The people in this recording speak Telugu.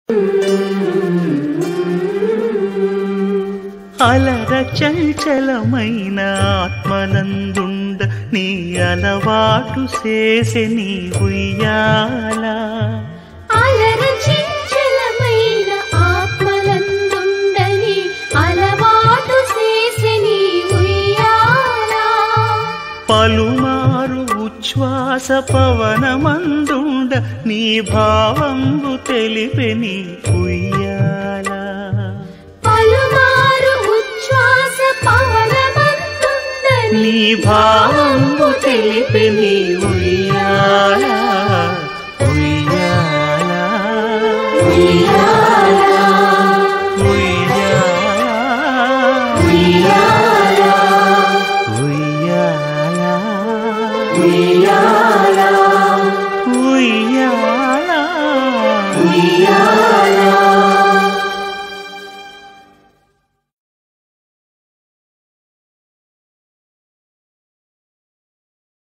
అలర చంచలమైన ఆత్మలందుండ నీ అలవాటు చేసే నీ ఉయ్యాల అలర చంచలమైన ఆత్మలందుండని అలవాటు చేసి నీ ఉయ్యాల పలుమారు ఉచ్ఛ్వాస పవనమందుండ నీ భావంబు తెలిపే నీ ఉయ్యాల పలుమారు ఉచ్ఛ్వాస పవనమందుండని నీ భావంబు తెలిపే నీ ఉయ్యాల